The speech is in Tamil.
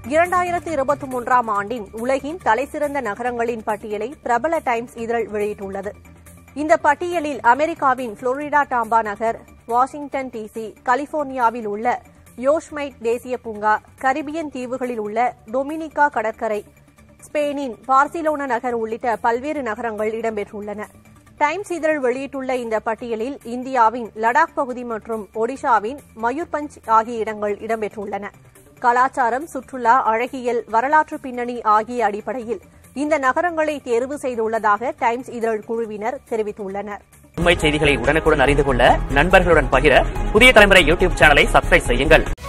இரண்டாயிரத்து இருபத்தி மூன்றாம் ஆண்டின் உலகின் தலைசிறந்த நகரங்களின் பட்டியலை பிரபல டைம்ஸ் இதழ் வெளியிட்டுள்ளது இந்த பட்டியலில் அமெரிக்காவின் புளோரிடா டாம்பா நகர் வாஷிங்டன் டிசி கலிபோர்னியாவில் உள்ள யோஷ்மைட் தேசிய பூங்கா கரிபியன் தீவுகளில் உள்ள டொமினிகா கடற்கரை ஸ்பெயினின் பார்சிலோனா நகர் உள்ளிட்ட பல்வேறு நகரங்கள் இடம்பெற்றுள்ளன டைம்ஸ் இதழ் வெளியிட்டுள்ள இந்த பட்டியலில் இந்தியாவின் லடாக் பகுதி மற்றும் ஒடிஷாவின் மயூர்பஞ்ச் ஆகிய இடங்கள் இடம்பெற்றுள்ளன கலாச்சாரம் சுற்றுலா அழகியல் வரலாற்று பின்னணி ஆகிய அடிப்படையில் இந்த நகரங்களை தேர்வு செய்துள்ளதாக டைம்ஸ் இதழ் குழுவினர் தெரிவித்துள்ளனர் உண்மை செய்திகளை உடனுக்குடன் அறிந்து கொள்ள நண்பர்களுடன் பகிர புதிய தலைமுறை யூடியூப் சேனலை சப்ஸ்கிரைப் செய்யுங்கள்